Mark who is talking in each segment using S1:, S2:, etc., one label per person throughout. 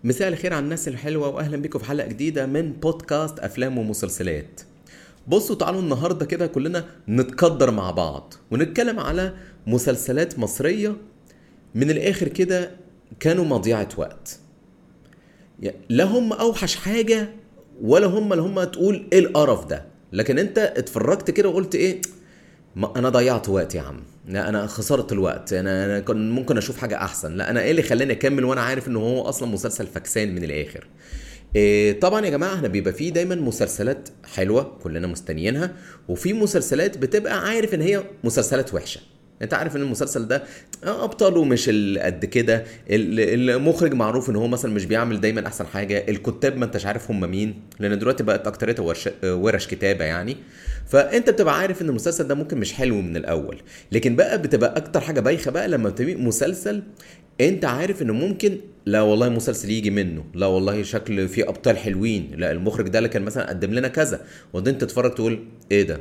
S1: مساء الخير على الناس الحلوة وأهلا بكم في حلقة جديدة من بودكاست أفلام ومسلسلات بصوا تعالوا النهاردة كده كلنا نتقدر مع بعض ونتكلم على مسلسلات مصرية من الآخر كده كانوا مضيعة وقت يعني لا هم أوحش حاجة ولا هم اللي هم تقول إيه القرف ده لكن أنت اتفرجت كده وقلت إيه ما انا ضيعت وقت يا عم لا انا خسرت الوقت انا انا كان ممكن اشوف حاجه احسن لا انا ايه اللي خلاني اكمل وانا عارف ان هو اصلا مسلسل فكسان من الاخر إيه طبعا يا جماعه احنا بيبقى فيه دايما مسلسلات حلوه كلنا مستنيينها وفي مسلسلات بتبقى عارف ان هي مسلسلات وحشه انت عارف ان المسلسل ده ابطاله مش ال- قد كده ال- المخرج معروف ان هو مثلا مش بيعمل دايما احسن حاجه الكتاب ما انتش عارف هم مين لان دلوقتي بقت اكتريتها ورش, ورش كتابه يعني فانت بتبقى عارف ان المسلسل ده ممكن مش حلو من الاول لكن بقى بتبقى اكتر حاجه بايخه بقى لما تبقى مسلسل انت عارف انه ممكن لا والله مسلسل يجي منه لا والله شكل فيه ابطال حلوين لا المخرج ده اللي كان مثلا قدم لنا كذا وبعدين تتفرج تقول ايه ده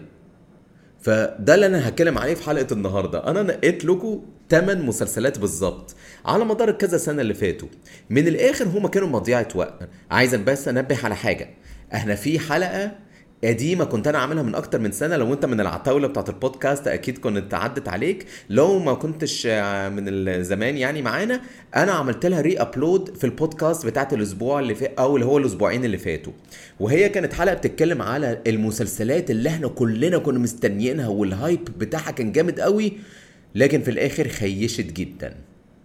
S1: فده اللي انا هتكلم عليه في حلقه النهارده انا نقيت لكم 8 مسلسلات بالظبط على مدار الكذا سنه اللي فاتوا من الاخر هما كانوا مضيعه وقت عايز بس انبه على حاجه احنا في حلقه قديمة كنت أنا عاملها من أكتر من سنة لو أنت من العتاولة بتاعت البودكاست أكيد كنت عدت عليك لو ما كنتش آه، من الزمان يعني معانا أنا عملت لها ري أبلود في البودكاست بتاعت الأسبوع اللي فات أو اللي هو الأسبوعين اللي فاتوا وهي كانت حلقة بتتكلم على المسلسلات اللي احنا كلنا كنا مستنيينها والهايب بتاعها كان جامد قوي لكن في الآخر خيشت جدا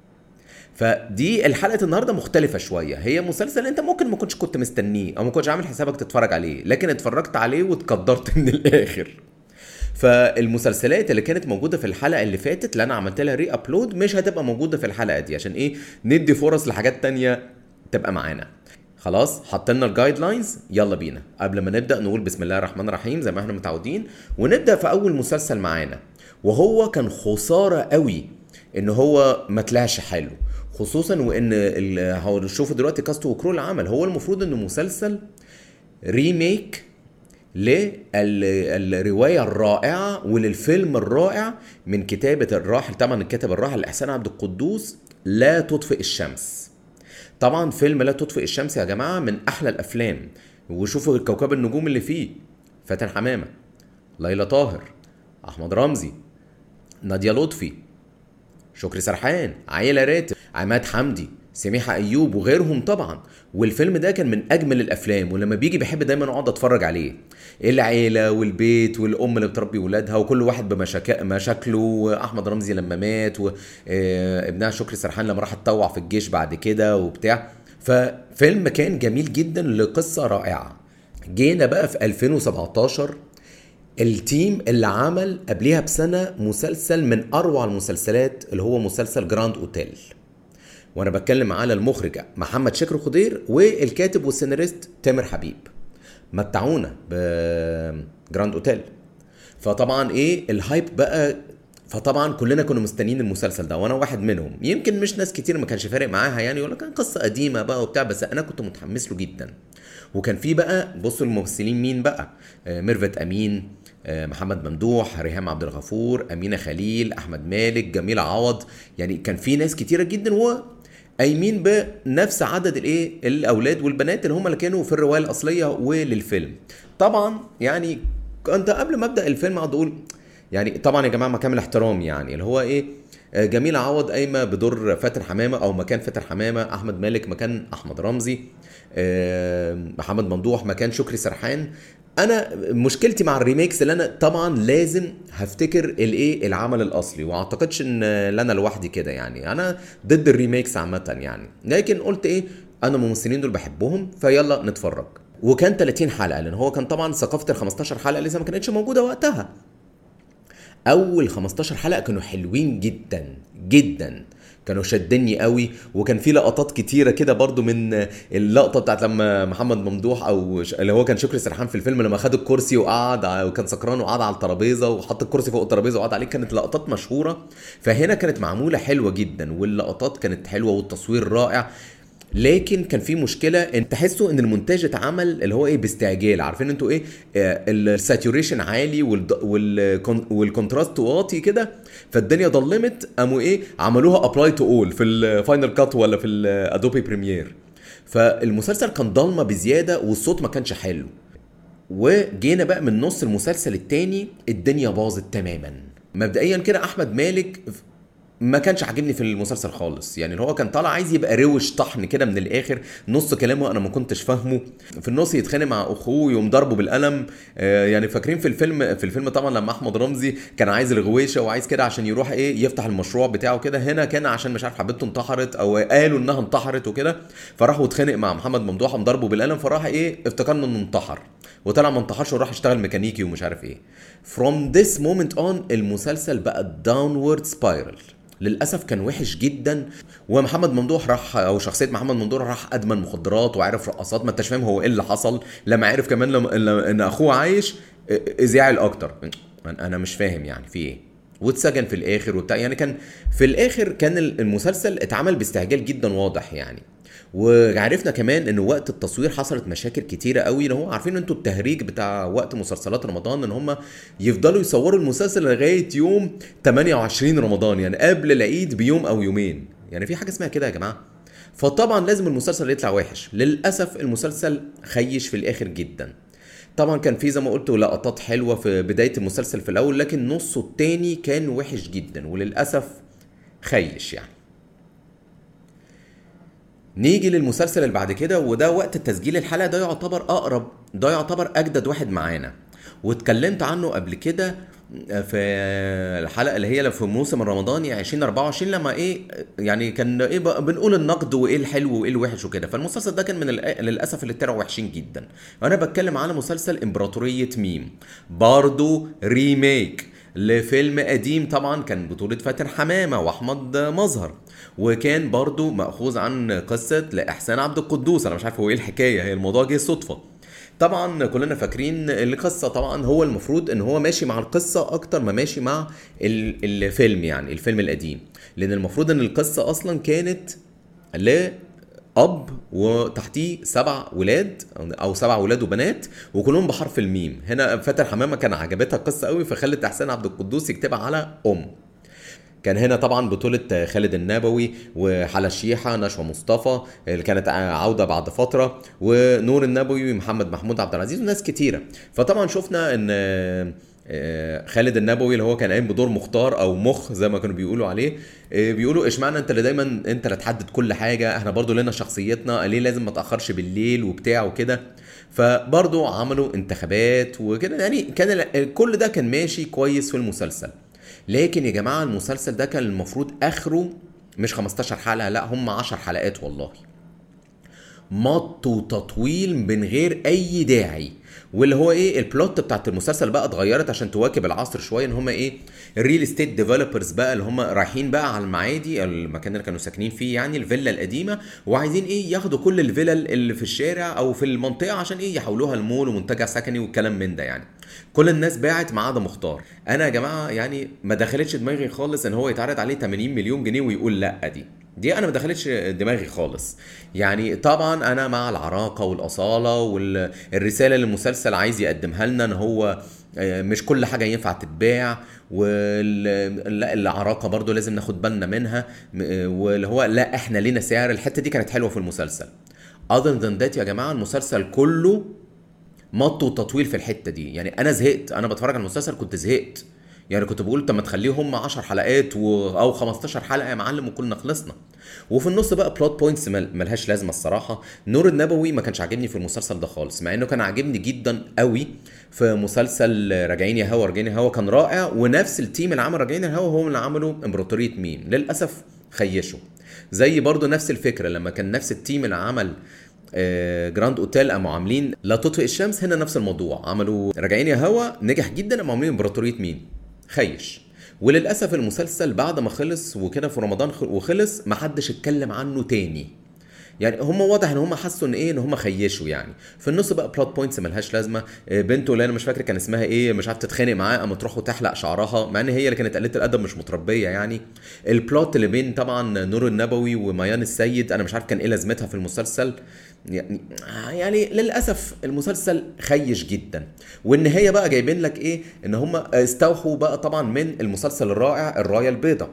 S1: فدي الحلقه النهارده مختلفه شويه هي مسلسل انت ممكن ما كنتش كنت مستنيه او ما كنتش عامل حسابك تتفرج عليه لكن اتفرجت عليه واتقدرت من الاخر فالمسلسلات اللي كانت موجوده في الحلقه اللي فاتت اللي انا عملت لها ري ابلود مش هتبقى موجوده في الحلقه دي عشان ايه ندي فرص لحاجات تانية تبقى معانا خلاص حطينا الجايد لاينز يلا بينا قبل ما نبدا نقول بسم الله الرحمن الرحيم زي ما احنا متعودين ونبدا في اول مسلسل معانا وهو كان خساره قوي ان هو ما طلعش حلو خصوصا وان ال- هنشوف دلوقتي كاست وكرو العمل هو المفروض انه مسلسل ريميك للرواية الرائعة وللفيلم الرائع من كتابة الراحل طبعا الكاتب الراحل إحسان عبد القدوس لا تطفئ الشمس طبعا فيلم لا تطفئ الشمس يا جماعة من أحلى الأفلام وشوفوا كوكب النجوم اللي فيه فاتن حمامة ليلى طاهر أحمد رمزي نادية لطفي شكري سرحان عايلة راتب عماد حمدي سميحة أيوب وغيرهم طبعا والفيلم ده كان من أجمل الأفلام ولما بيجي بحب دايما أقعد أتفرج عليه العيلة والبيت والأم اللي بتربي ولادها وكل واحد بمشاكل مشاكله أحمد رمزي لما مات وابنها شكري سرحان لما راح اتطوع في الجيش بعد كده وبتاع ففيلم كان جميل جدا لقصة رائعة جينا بقى في 2017 التيم اللي عمل قبليها بسنة مسلسل من أروع المسلسلات اللي هو مسلسل جراند أوتيل وأنا بتكلم على المخرج محمد شكر خضير والكاتب والسيناريست تامر حبيب متعونا بجراند أوتيل فطبعا ايه الهايب بقى فطبعا كلنا كنا مستنيين المسلسل ده وانا واحد منهم يمكن مش ناس كتير ما كانش فارق معاها يعني ولا كان قصه قديمه بقى وبتاع بس انا كنت متحمس له جدا وكان في بقى بصوا الممثلين مين بقى آه، ميرفت امين آه، محمد ممدوح ريهام عبد الغفور امينه خليل احمد مالك جميل عوض يعني كان في ناس كتيره جدا و قايمين بنفس عدد الايه الاولاد والبنات اللي هم اللي كانوا في الروايه الاصليه وللفيلم طبعا يعني انت قبل ما ابدا الفيلم اقعد اقول يعني طبعا يا جماعه مكان الاحترام يعني اللي هو ايه آه، جميلة عوض قايمة بدور فاتن حمامة أو مكان فاتن حمامة أحمد مالك مكان أحمد رمزي آه، محمد ممدوح مكان شكري سرحان أنا مشكلتي مع الريميكس اللي أنا طبعا لازم هفتكر الإيه العمل الأصلي وأعتقدش إن لا أنا لوحدي كده يعني أنا ضد الريميكس عامة يعني لكن قلت إيه أنا الممثلين دول بحبهم فيلا نتفرج وكان 30 حلقة لأن هو كان طبعا ثقافة ال 15 حلقة لسه ما كانتش موجودة وقتها اول 15 حلقه كانوا حلوين جدا جدا كانوا شدني قوي وكان في لقطات كتيره كده برضو من اللقطه بتاعت لما محمد ممدوح او ش- اللي هو كان شكري سرحان في الفيلم لما خد الكرسي وقعد ع- وكان سكران وقعد على الترابيزه وحط الكرسي فوق الترابيزه وقعد عليه كانت لقطات مشهوره فهنا كانت معموله حلوه جدا واللقطات كانت حلوه والتصوير رائع لكن كان في مشكله ان تحسوا ان المونتاج اتعمل اللي هو ايه باستعجال عارفين انتوا ايه آه، الساتوريشن عالي والد- والكون- والكونتراست واطي كده فالدنيا ضلمت قاموا ايه عملوها ابلاي تو اول في الفاينل كات ولا في الادوبي بريمير فالمسلسل كان ضلمه بزياده والصوت ما كانش حلو وجينا بقى من نص المسلسل التاني الدنيا باظت تماما مبدئيا كده احمد مالك ما كانش عاجبني في المسلسل خالص يعني اللي هو كان طالع عايز يبقى روش طحن كده من الاخر نص كلامه انا ما كنتش فاهمه في النص يتخانق مع اخوه يقوم ضربه بالقلم آه، يعني فاكرين في الفيلم في الفيلم طبعا لما احمد رمزي كان عايز الغويشه وعايز كده عشان يروح ايه يفتح المشروع بتاعه كده هنا كان عشان مش عارف حبيبته انتحرت او قالوا انها انتحرت وكده فراح واتخانق مع محمد ممدوح قام ضربه بالقلم فراح ايه افتكرنا انه انتحر وطلع ما انتحرش وراح اشتغل ميكانيكي ومش عارف ايه from this moment on المسلسل بقى downward spiral للاسف كان وحش جدا ومحمد ممدوح راح او شخصيه محمد ممدوح راح ادمن مخدرات وعرف رقصات ما انتش فاهم هو ايه اللي حصل لما عرف كمان لما لما- ان اخوه عايش اه، زعل اكتر انا مش فاهم يعني في ايه واتسجن في الاخر وبتاع يعني كان في الاخر كان المسلسل اتعمل باستعجال جدا واضح يعني وعرفنا كمان ان وقت التصوير حصلت مشاكل كتيره قوي اللي هو عارفين انتوا التهريج بتاع وقت مسلسلات رمضان ان هم يفضلوا يصوروا المسلسل لغايه يوم 28 رمضان يعني قبل العيد بيوم او يومين يعني في حاجه اسمها كده يا جماعه فطبعا لازم المسلسل يطلع وحش للاسف المسلسل خيش في الاخر جدا طبعا كان في زي ما قلت لقطات حلوه في بدايه المسلسل في الاول لكن نصه التاني كان وحش جدا وللاسف خيش يعني نيجي للمسلسل اللي بعد كده وده وقت تسجيل الحلقه ده يعتبر اقرب ده يعتبر اجدد واحد معانا واتكلمت عنه قبل كده في الحلقه اللي هي في موسم الرمضاني 2024 لما ايه يعني كان ايه بقى بنقول النقد وايه الحلو وايه الوحش وكده فالمسلسل ده كان من الأ- للاسف اللي طلعوا وحشين جدا وانا بتكلم على مسلسل امبراطوريه ميم برضه ريميك لفيلم قديم طبعا كان بطولة فاتن حمامة وأحمد مظهر وكان برضو مأخوذ عن قصة لإحسان عبد القدوس أنا مش عارف هو إيه الحكاية هي الموضوع جه صدفة طبعا كلنا فاكرين القصة طبعا هو المفروض ان هو ماشي مع القصة اكتر ما ماشي مع ال- الفيلم يعني الفيلم القديم لان المفروض ان القصة اصلا كانت لأب وتحتيه سبع ولاد او سبع ولاد وبنات وكلهم بحرف الميم هنا فاتن حمامه كان عجبتها القصه قوي فخلت احسان عبد القدوس يكتبها على ام كان هنا طبعا بطولة خالد النبوي وحلا الشيحة نشوى مصطفى اللي كانت عودة بعد فترة ونور النبوي ومحمد محمود عبد العزيز وناس كتيرة فطبعا شفنا ان آه، خالد النبوي اللي هو كان قايم بدور مختار او مخ زي ما كانوا بيقولوا عليه آه، بيقولوا اشمعنى انت اللي دايما انت اللي تحدد كل حاجه احنا برضو لنا شخصيتنا ليه لازم ما تاخرش بالليل وبتاع وكده فبرضو عملوا انتخابات وكده يعني كان ال- كل ده كان ماشي كويس في المسلسل لكن يا جماعه المسلسل ده كان المفروض اخره مش 15 حلقه لا هم 10 حلقات والله مط وتطويل من غير اي داعي واللي هو ايه البلوت بتاعت المسلسل بقى اتغيرت عشان تواكب العصر شويه ان هم ايه الريل استيت ديفلوبرز بقى اللي هم رايحين بقى على المعادي المكان اللي كانوا ساكنين فيه يعني الفيلا القديمه وعايزين ايه ياخدوا كل الفيلل اللي في الشارع او في المنطقه عشان ايه يحولوها لمول ومنتجع سكني والكلام من ده يعني كل الناس باعت ما عدا مختار انا يا جماعه يعني ما دخلتش دماغي خالص ان هو يتعرض عليه 80 مليون جنيه ويقول لا دي دي انا ما دخلتش دماغي خالص يعني طبعا انا مع العراقه والاصاله والرساله اللي المسلسل عايز يقدمها لنا ان هو آه، مش كل حاجه ينفع تتباع والعراقه برضو لازم ناخد بالنا منها م- آه، واللي هو لا احنا لينا سعر الحته دي كانت حلوه في المسلسل other than that يا جماعه المسلسل كله مط وتطويل في الحته دي يعني انا زهقت انا بتفرج على المسلسل كنت زهقت يعني كنت بقول طب ما تخليهم 10 حلقات و... او 15 حلقه يا معلم وكلنا خلصنا وفي النص بقى بلوت بوينتس مل... ملهاش لازمه الصراحه نور النبوي ما كانش عاجبني في المسلسل ده خالص مع انه كان عاجبني جدا قوي في مسلسل راجعين يا هوا راجعين يا هوا كان رائع ونفس التيم اللي عمل راجعين يا هوا هو اللي عملوا امبراطوريه ميم للاسف خيشوا زي برضو نفس الفكره لما كان نفس التيم اللي عمل آه، جراند اوتيل قاموا عاملين لا تطفئ الشمس هنا نفس الموضوع عملوا راجعين يا هوا نجح جدا قاموا عاملين امبراطوريه مين خيش وللاسف المسلسل بعد ما خلص وكده في رمضان خ- وخلص ما حدش اتكلم عنه تاني يعني هم واضح ان هم حسوا ان ايه ان هم خيشوا يعني في النص بقى بلوت بوينتس ملهاش لازمه آه، بنته اللي انا مش فاكر كان اسمها ايه مش عارف تتخانق معاه اما تروح وتحلق شعرها مع ان هي اللي كانت قليله الادب مش متربيه يعني البلوت اللي بين طبعا نور النبوي وميان السيد انا مش عارف كان ايه لازمتها في المسلسل يعني يعني للاسف المسلسل خيش جدا والنهايه بقى جايبين لك ايه ان هم استوحوا بقى طبعا من المسلسل الرائع الرايه البيضاء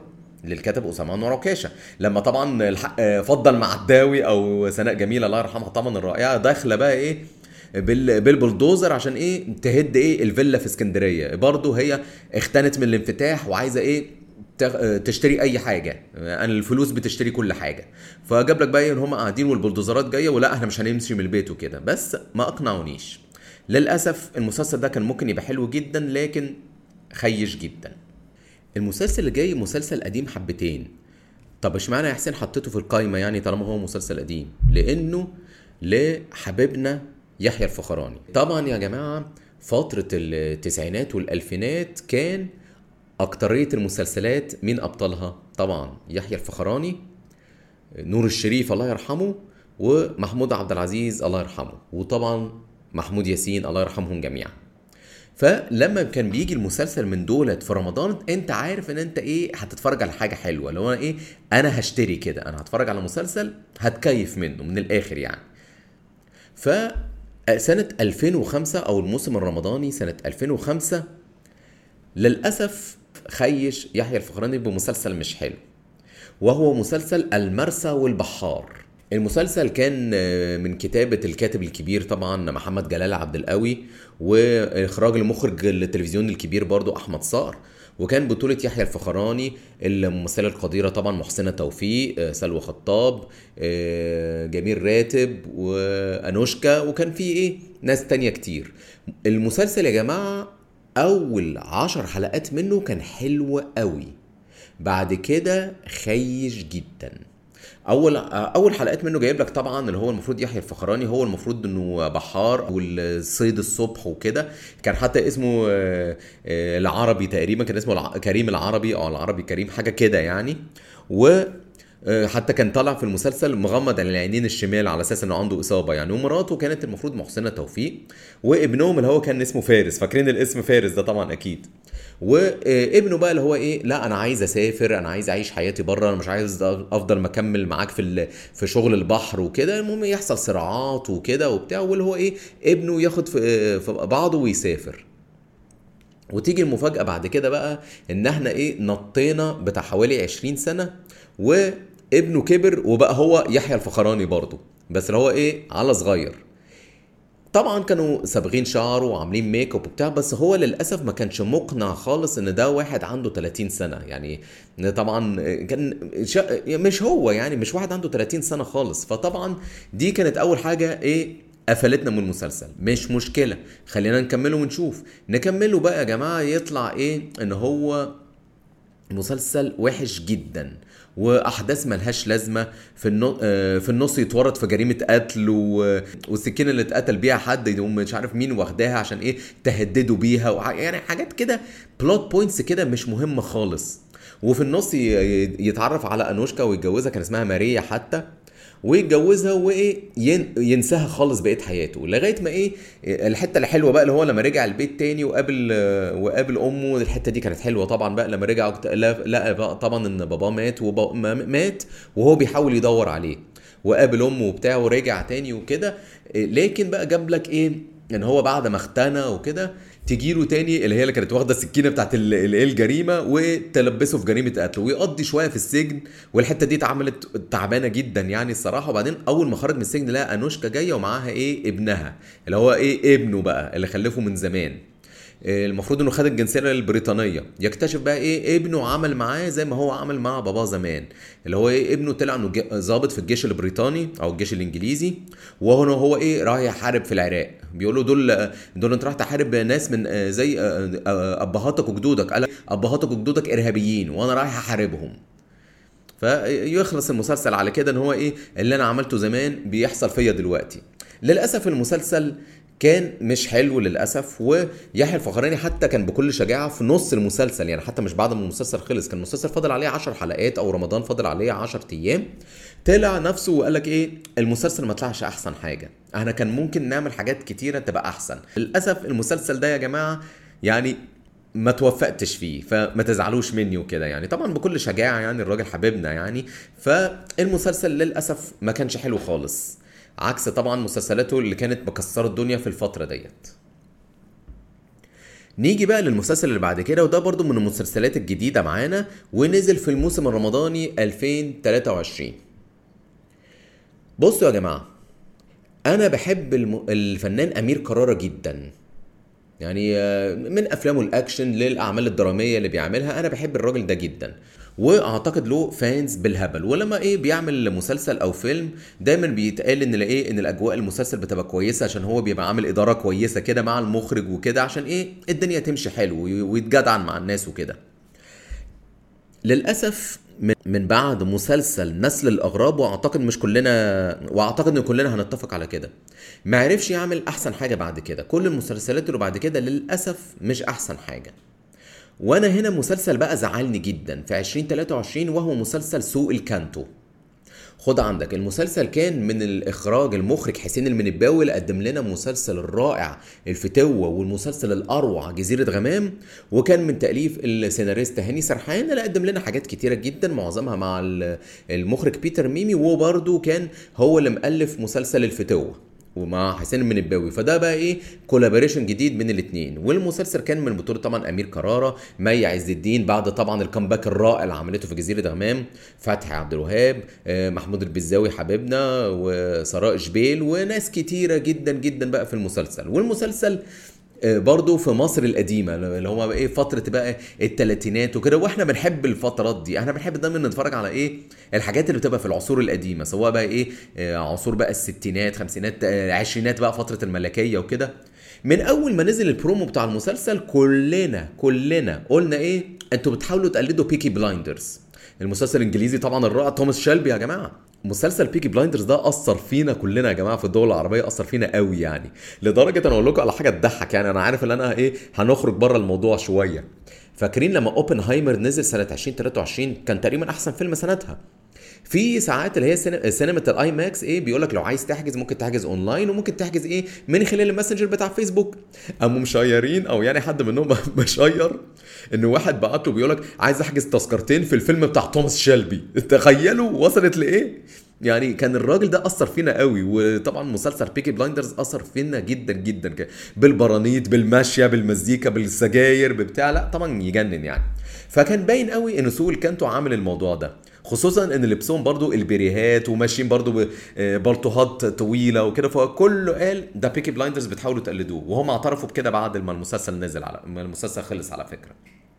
S1: للكاتب اسامه انور عكاشه لما طبعا الحق آه، فضل معداوي او سناء جميله الله يرحمها طبعا الرائعه داخله بقى ايه بال بالبلدوزر عشان ايه تهد ايه الفيلا في اسكندريه برضه هي اختنت من الانفتاح وعايزه ايه تغ- تشتري اي حاجه انا الفلوس بتشتري كل حاجه فجاب لك بقى إيه ان هم قاعدين والبلدوزرات جايه ولا احنا مش هنمشي من البيت وكده بس ما اقنعونيش للاسف المسلسل ده كان ممكن يبقى حلو جدا لكن خيش جدا المسلسل اللي جاي مسلسل قديم حبتين طب اشمعنى يا حسين حطيته في القايمه يعني طالما هو مسلسل قديم لانه لحبيبنا يحيى الفخراني طبعا يا جماعه فتره التسعينات والالفينات كان اكتريه المسلسلات مين ابطالها طبعا يحيى الفخراني نور الشريف الله يرحمه ومحمود عبد العزيز الله يرحمه وطبعا محمود ياسين الله يرحمهم جميعا فلما كان بيجي المسلسل من دولت في رمضان انت عارف ان انت ايه هتتفرج على حاجه حلوه لو انا ايه انا هشتري كده انا هتفرج على مسلسل هتكيف منه من الاخر يعني ف سنة 2005 أو الموسم الرمضاني سنة 2005 للأسف خيش يحيى الفخراني بمسلسل مش حلو وهو مسلسل المرسى والبحار المسلسل كان آه، من كتابة الكاتب الكبير طبعا محمد جلال عبد القوي وإخراج المخرج التلفزيوني الكبير برضو أحمد صقر وكان بطولة يحيى الفخراني الممثلة القديرة طبعا محسنة توفيق آه، سلوى خطاب آه، جميل راتب وأنوشكا وكان في إيه ناس تانية كتير المسلسل يا جماعة أول عشر حلقات منه كان حلو قوي بعد كده خيش جدا اول اول حلقات منه جايب لك طبعا اللي هو المفروض يحيى الفخراني هو المفروض انه بحار والصيد الصبح وكده كان حتى اسمه آه، آه، العربي تقريبا كان اسمه الع- كريم العربي او العربي كريم حاجه كده يعني و آه، حتى كان طالع في المسلسل مغمض على العينين الشمال على اساس انه عنده اصابه يعني ومراته كانت المفروض محسنه توفيق وابنهم اللي هو كان اسمه فارس فاكرين الاسم فارس ده طبعا اكيد وابنه بقى اللي هو ايه لا انا عايز اسافر انا عايز اعيش حياتي بره انا مش عايز افضل مكمل معاك في ال- في شغل البحر وكده المهم يحصل صراعات وكده وبتاع واللي هو ايه ابنه ياخد في في بعضه ويسافر وتيجي المفاجأة بعد كده بقى ان احنا ايه نطينا بتاع حوالي 20 سنة وابنه كبر وبقى هو يحيى الفخراني برضه بس اللي هو ايه على صغير طبعا كانوا صابغين شعره وعاملين ميك اب وبتاع بس هو للاسف ما كانش مقنع خالص ان ده واحد عنده 30 سنه يعني طبعا كان شا... مش هو يعني مش واحد عنده 30 سنه خالص فطبعا دي كانت اول حاجه ايه قفلتنا من المسلسل مش مشكله خلينا نكمله ونشوف نكمله بقى يا جماعه يطلع ايه ان هو مسلسل وحش جدا واحداث ملهاش لازمه في النص في النص يتورط في جريمه قتل و... والسكينه اللي اتقتل بيها حد يقوم مش عارف مين واخداها عشان ايه تهددوا بيها وع... يعني حاجات كده بلوت بوينتس كده مش مهمه خالص وفي النص ي... يتعرف على انوشكا ويتجوزها كان اسمها ماريا حتى ويتجوزها وايه ين... ينساها خالص بقيه حياته لغايه ما ايه الحته الحلوه بقى اللي هو لما رجع البيت تاني وقابل وقابل امه الحته دي كانت حلوه طبعا بقى لما رجع وقت- لقى لقى بقى طبعا ان باباه مات وبا... ما- مات وهو بيحاول يدور عليه وقابل امه وبتاع ورجع تاني وكده لكن بقى جاب لك ايه ان هو بعد ما اختنى وكده تجيله تاني اللي هي اللي كانت واخده السكينه بتاعت ال- ال- الجريمه وتلبسه في جريمه قتل ويقضي شويه في السجن والحته دي اتعملت تعبانه جدا يعني الصراحه وبعدين اول ما خرج من السجن لقى انوشكا جايه ومعاها ايه ابنها اللي هو ايه ابنه بقى اللي خلفه من زمان إيه المفروض انه خد الجنسيه البريطانيه يكتشف بقى ايه ابنه عمل معاه زي ما هو عمل مع باباه زمان اللي هو ايه ابنه طلع انه ج- ضابط في الجيش البريطاني او الجيش الانجليزي وهو هو ايه رايح يحارب في العراق بيقول له دول دول انت رايح تحارب ناس من آه، زي آه، آه، ابهاتك وجدودك قال لك ابهاتك وجدودك ارهابيين وانا رايح احاربهم فيخلص المسلسل على كده ان هو ايه اللي انا عملته زمان بيحصل فيا دلوقتي للاسف المسلسل كان مش حلو للاسف ويحيى الفخراني حتى كان بكل شجاعه في نص المسلسل يعني حتى مش بعد ما المسلسل خلص كان المسلسل فاضل عليه 10 حلقات او رمضان فاضل عليه 10 ايام طلع نفسه وقال لك ايه المسلسل ما طلعش احسن حاجه احنا كان ممكن نعمل حاجات كتيره تبقى احسن للاسف المسلسل ده يا جماعه يعني ما توفقتش فيه فما تزعلوش مني وكده يعني طبعا بكل شجاعه يعني الراجل حبيبنا يعني فالمسلسل للاسف ما كانش حلو خالص عكس طبعا مسلسلاته اللي كانت مكسره الدنيا في الفتره ديت نيجي بقى للمسلسل اللي بعد كده وده برضو من المسلسلات الجديدة معانا ونزل في الموسم الرمضاني 2023 بصوا يا جماعة أنا بحب الم... الفنان أمير كرارة جدا يعني آه، من افلامه الاكشن للاعمال الدراميه اللي بيعملها انا بحب الراجل ده جدا واعتقد له فانز بالهبل ولما ايه بيعمل مسلسل او فيلم دايما بيتقال ان ايه ان الاجواء المسلسل بتبقى كويسه عشان هو بيبقى عامل اداره كويسه كده مع المخرج وكده عشان ايه الدنيا تمشي حلو ويتجدعن مع الناس وكده للاسف من من بعد مسلسل نسل الاغراب واعتقد مش كلنا واعتقد ان كلنا هنتفق على كده ما عرفش يعمل احسن حاجه بعد كده كل المسلسلات اللي بعد كده للاسف مش احسن حاجه وانا هنا مسلسل بقى زعلني جدا في 2023 وهو مسلسل سوق الكانتو خد عندك المسلسل كان من الاخراج المخرج حسين المنباوي اللي قدم لنا مسلسل الرائع الفتوة والمسلسل الاروع جزيرة غمام وكان من تأليف السيناريست هاني سرحان اللي قدم لنا حاجات كتيرة جدا معظمها مع المخرج بيتر ميمي وبرده كان هو اللي مؤلف مسلسل الفتوة ومع حسين المنباوي فده بقى ايه كولابوريشن جديد من الاثنين والمسلسل كان من بطوله طبعا امير كراره مي عز الدين بعد طبعا الكامباك الرائع اللي عملته في جزيره غمام فتحي عبد الوهاب آه، محمود البزاوي حبيبنا وسراء جبيل وناس كتيره جدا جدا بقى في المسلسل والمسلسل آه، برضه في مصر القديمه اللي هو ايه فتره بقى الثلاثينات وكده واحنا بنحب الفترات دي احنا بنحب دايما نتفرج على ايه الحاجات اللي بتبقى في العصور القديمه سواء بقى ايه آه، عصور بقى الستينات خمسينات آه، عشرينات بقى فتره الملكيه وكده من اول ما نزل البرومو بتاع المسلسل كلنا كلنا قلنا ايه انتوا بتحاولوا تقلدوا بيكي بلايندرز المسلسل الانجليزي طبعا الرائع توماس شيلبي يا جماعه مسلسل بيكي بلايندرز ده اثر فينا كلنا يا جماعه في الدول العربيه اثر فينا قوي يعني لدرجه انا اقول لكم على حاجه تضحك يعني انا عارف ان انا ايه هنخرج بره الموضوع شويه فاكرين لما اوبنهايمر نزل سنه 2023 كان تقريبا احسن فيلم سنتها في ساعات اللي هي سينما الاي ماكس ايه بيقول لك لو عايز تحجز ممكن تحجز اونلاين وممكن تحجز ايه من خلال الماسنجر بتاع فيسبوك قاموا مشيرين او يعني حد منهم مشير ان واحد بعت له بيقول لك عايز احجز تذكرتين في الفيلم بتاع توماس شيلبي تخيلوا وصلت لايه يعني كان الراجل ده اثر فينا قوي وطبعا مسلسل بيكي بلايندرز اثر فينا جدا جدا بالبرانيت بالماشيه بالمزيكا بالسجاير بتاع لا طبعا يجنن يعني فكان باين قوي ان سوق الكانتو عامل الموضوع ده خصوصا ان لبسهم برضو البريهات وماشيين برضو ببلطوهات طويله وكده فكله قال ده بيكي بلايندرز بتحاولوا تقلدوه وهم اعترفوا بكده بعد ما المسلسل نزل على ما المسلسل خلص على فكره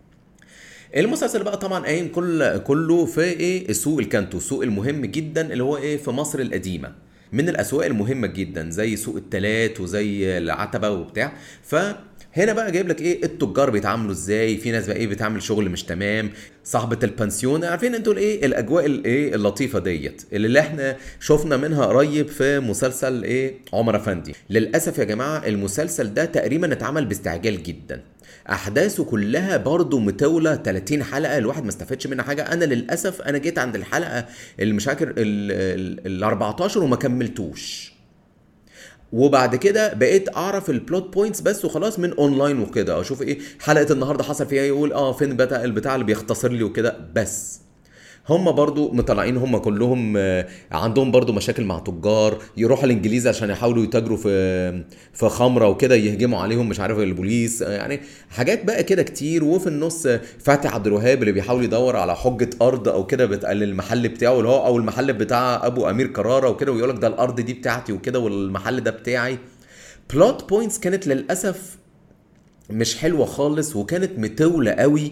S1: المسلسل بقى طبعا قايم كل كله في ايه سوق الكانتو السوق المهم جدا اللي هو ايه في مصر القديمه من الاسواق المهمه جدا زي سوق التلات وزي العتبه وبتاع ف هنا بقى جايب لك ايه التجار بيتعاملوا ازاي في ناس بقى ايه بتعمل شغل مش تمام صاحبه البنسيون عارفين انتوا الايه الاجواء الايه اللطيفه ديت اللي احنا شفنا منها قريب في مسلسل ايه عمر افندي للاسف يا جماعه المسلسل ده تقريبا اتعمل باستعجال جدا احداثه كلها برضه متولة 30 حلقه الواحد ما استفادش منها حاجه انا للاسف انا جيت عند الحلقه اللي مش فاكر ال 14 وما كملتوش وبعد كده بقيت اعرف البلوت بوينتس بس وخلاص من اونلاين وكده اشوف ايه حلقه النهارده حصل فيها إيه، يقول اه فين بتاع البتاع اللي بيختصر لي وكده بس هم برضو مطلعين هم كلهم آه، عندهم برضو مشاكل مع تجار يروحوا الانجليز عشان يحاولوا يتاجروا في في خمره وكده يهجموا عليهم مش عارف البوليس آه، يعني حاجات بقى كده كتير وفي النص آه، فاتح عبد الوهاب اللي بيحاول يدور على حجه ارض او كده بتقل المحل بتاعه اللي هو او المحل بتاع ابو امير كراره وكده ويقول لك ده الارض دي بتاعتي وكده والمحل ده بتاعي بلوت بوينتس كانت للاسف مش حلوه خالص وكانت متولة قوي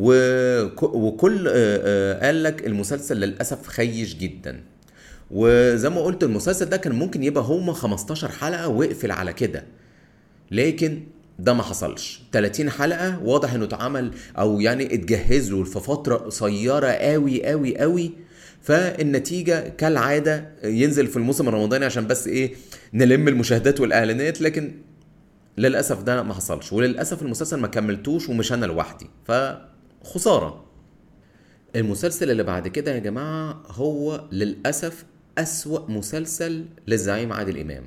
S1: وكل آه، آه، قال لك المسلسل للاسف خيش جدا وزي ما قلت المسلسل ده كان ممكن يبقى هما 15 حلقه واقفل على كده لكن ده ما حصلش 30 حلقه واضح انه اتعمل او يعني اتجهز له في فتره قصيره قوي قوي قوي فالنتيجه كالعاده ينزل في الموسم الرمضاني عشان بس ايه نلم المشاهدات والاعلانات لكن للاسف ده ما حصلش وللاسف المسلسل ما كملتوش ومش انا لوحدي فخساره المسلسل اللي بعد كده يا جماعه هو للاسف اسوا مسلسل للزعيم عادل امام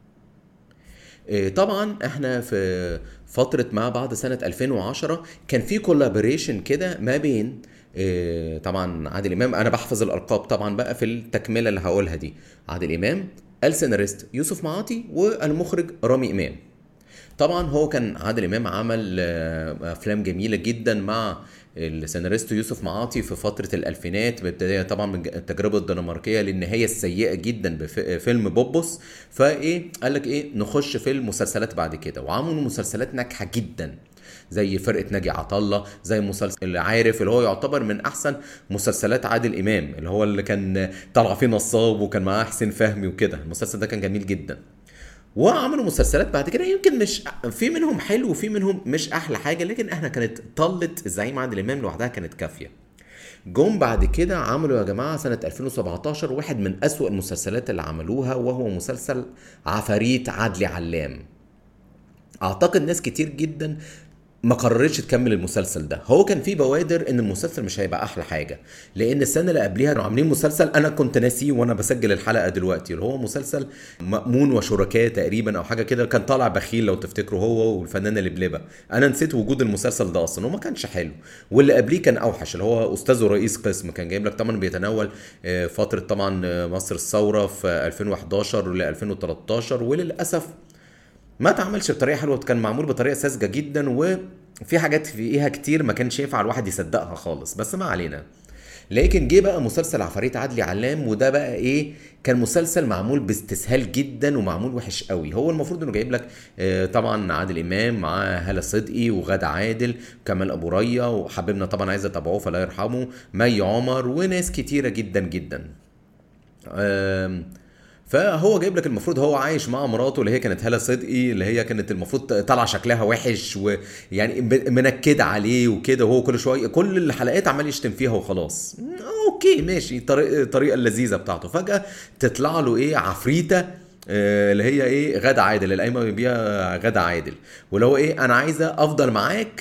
S1: إيه، طبعا احنا في فترة ما بعد سنة 2010 كان في كولابوريشن كده ما بين إيه، طبعا عادل امام انا بحفظ الالقاب طبعا بقى في التكمله اللي هقولها دي عادل امام السيناريست يوسف معاطي والمخرج رامي امام طبعا هو كان عادل امام عمل آه، افلام جميله جدا مع السيناريست يوسف معاطي في فتره الالفينات بابتداء طبعا من التجربه الدنماركيه للنهايه السيئه جدا بفيلم بوبوس فايه قال لك ايه نخش في المسلسلات بعد كده وعملوا مسلسلات ناجحه جدا زي فرقه ناجي عطا الله زي مسلسل اللي عارف اللي هو يعتبر من احسن مسلسلات عادل امام اللي هو اللي كان طالع فيه نصاب وكان معاه حسين فهمي وكده المسلسل ده كان جميل جدا وعملوا مسلسلات بعد كده يمكن مش في منهم حلو وفي منهم مش احلى حاجه لكن احنا كانت طلة الزعيم عادل امام لوحدها كانت كافيه جم بعد كده عملوا يا جماعه سنه 2017 واحد من اسوأ المسلسلات اللي عملوها وهو مسلسل عفاريت عدلي علام اعتقد ناس كتير جدا ما قررتش تكمل المسلسل ده هو كان في بوادر ان المسلسل مش هيبقى احلى حاجه لان السنه اللي قبليها كانوا عاملين مسلسل انا كنت ناسيه وانا بسجل الحلقه دلوقتي اللي هو مسلسل مأمون وشركاء تقريبا او حاجه كده كان طالع بخيل لو تفتكروا هو والفنانه لبلبه انا نسيت وجود المسلسل ده اصلا وما كانش حلو واللي قبليه كان اوحش اللي هو استاذه رئيس قسم كان جايب لك طبعا بيتناول آه، فتره طبعا آه، مصر الثوره في 2011 ل 2013 وللاسف ما اتعملش بطريقه حلوه كان معمول بطريقه ساذجه جدا وفي حاجات فيها كتير ما كانش ينفع الواحد يصدقها خالص بس ما علينا لكن جه بقى مسلسل عفاريت عدلي علام وده بقى ايه كان مسلسل معمول باستسهال جدا ومعمول وحش قوي هو المفروض انه جايب لك آه، طبعا عادل امام مع هلا صدقي وغادة عادل وكمال ابو ريا وحبيبنا طبعا عايز اتابعوه فلا يرحمه مي عمر وناس كتيره جدا جدا آم، فهو جايب لك المفروض هو عايش مع مراته اللي هي كانت هالة صدقي اللي هي كانت المفروض طالعه شكلها وحش ويعني ب- منكده عليه وكده وهو كل شويه كل الحلقات عمال يشتم فيها وخلاص اوكي ماشي طريقه الطريقه اللذيذه بتاعته فجاه تطلع له ايه عفريته آه، اللي هي ايه غادة عادل القايمه بيها غادة عادل واللي هو ايه انا عايزه افضل معاك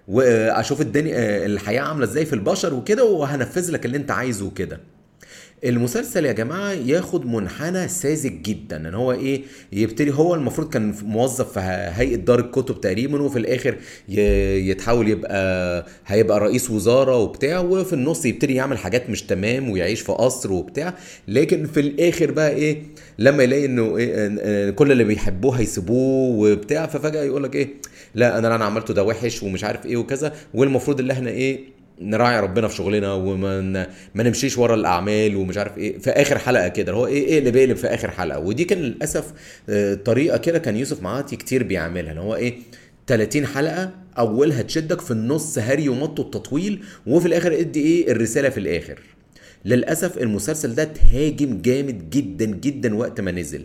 S1: واشوف الدنيا آه، الحياه عامله ازاي في البشر وكده وهنفذ لك اللي انت عايزه وكده المسلسل يا جماعه ياخد منحنى ساذج جدا ان هو ايه يبتدي هو المفروض كان موظف في هيئه دار الكتب تقريبا وفي الاخر ي- يتحول يبقى هيبقى رئيس وزاره وبتاع وفي النص يبتدي يعمل حاجات مش تمام ويعيش في قصر وبتاع لكن في الاخر بقى ايه لما يلاقي انه إيه إن- إن كل اللي بيحبوه هيسيبوه وبتاع ففجاه يقول لك ايه لا انا اللي انا عملته ده وحش ومش عارف ايه وكذا والمفروض اللي احنا ايه نراعي ربنا في شغلنا وما ن- ما نمشيش ورا الاعمال ومش عارف ايه في اخر حلقه كده هو ايه ايه اللي بيقلب في اخر حلقه ودي كان للاسف آه، طريقه كده كان يوسف معاطي كتير بيعملها ان هو ايه 30 حلقه اولها تشدك في النص هري ومط التطويل وفي الاخر ادي ايه الرساله في الاخر للاسف المسلسل ده تهاجم جامد جدا جدا وقت ما نزل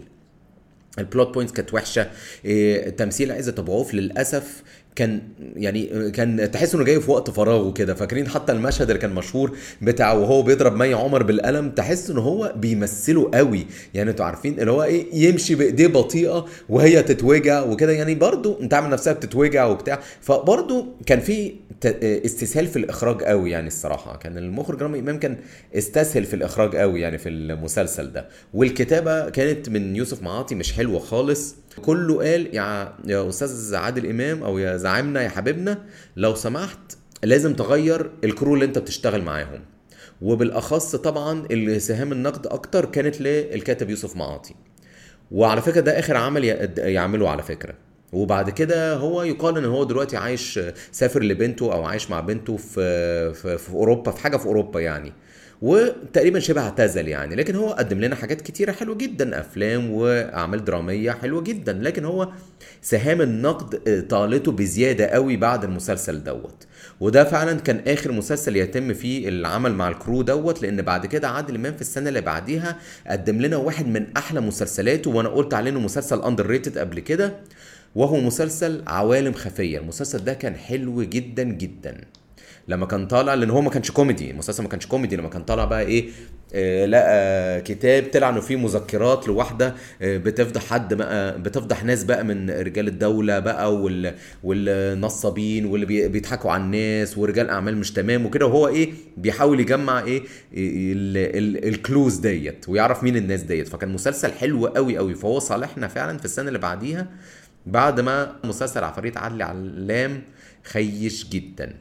S1: البلوت بوينتس كانت وحشه إيه، تمثيل عزت ابو عوف للاسف كان يعني كان تحس انه جاي في وقت فراغه كده فاكرين حتى المشهد اللي كان مشهور بتاع وهو بيضرب مي عمر بالقلم تحس ان هو بيمثله قوي يعني انتوا عارفين اللي هو ايه يمشي بايديه بطيئه وهي تتوجع وكده يعني برضو انت عامل نفسها بتتوجع وبتاع فبرضو كان في ت- استسهال في الاخراج قوي يعني الصراحه كان المخرج رامي امام كان استسهل في الاخراج قوي يعني في المسلسل ده والكتابه كانت من يوسف معاطي مش حلوه خالص كله قال يا يا استاذ عادل امام او يا زعيمنا يا حبيبنا لو سمحت لازم تغير الكرو اللي انت بتشتغل معاهم وبالاخص طبعا اللي سهام النقد اكتر كانت للكاتب يوسف معاطي وعلى فكره ده اخر عمل ي- يعمله على فكره وبعد كده هو يقال ان هو دلوقتي عايش سافر لبنته او عايش مع بنته في في, في اوروبا في حاجه في اوروبا يعني وتقريبا شبه اعتزل يعني لكن هو قدم لنا حاجات كتيره حلوه جدا افلام واعمال دراميه حلوه جدا لكن هو سهام النقد طالته بزياده قوي بعد المسلسل دوت وده فعلا كان اخر مسلسل يتم فيه العمل مع الكرو دوت لان بعد كده عادل امام في السنه اللي بعديها قدم لنا واحد من احلى مسلسلاته وانا قلت عليه انه مسلسل اندر ريتد قبل كده وهو مسلسل عوالم خفيه المسلسل ده كان حلو جدا جدا لما كان طالع لان هو ما كانش كوميدي المسلسل ما كانش كوميدي لما كان طالع بقى ايه آه لقى كتاب طلع انه فيه مذكرات لواحده آه بتفضح حد بقى بتفضح ناس بقى من رجال الدوله بقى وال والنصابين واللي بي- بيضحكوا على الناس ورجال اعمال مش تمام وكده وهو ايه بيحاول يجمع ايه ال- ال- الكلوز ديت ويعرف مين الناس ديت فكان مسلسل حلو قوي قوي فهو صالحنا فعلا في السنه اللي بعديها بعد ما مسلسل عفاريت عدلي علام خيش جدا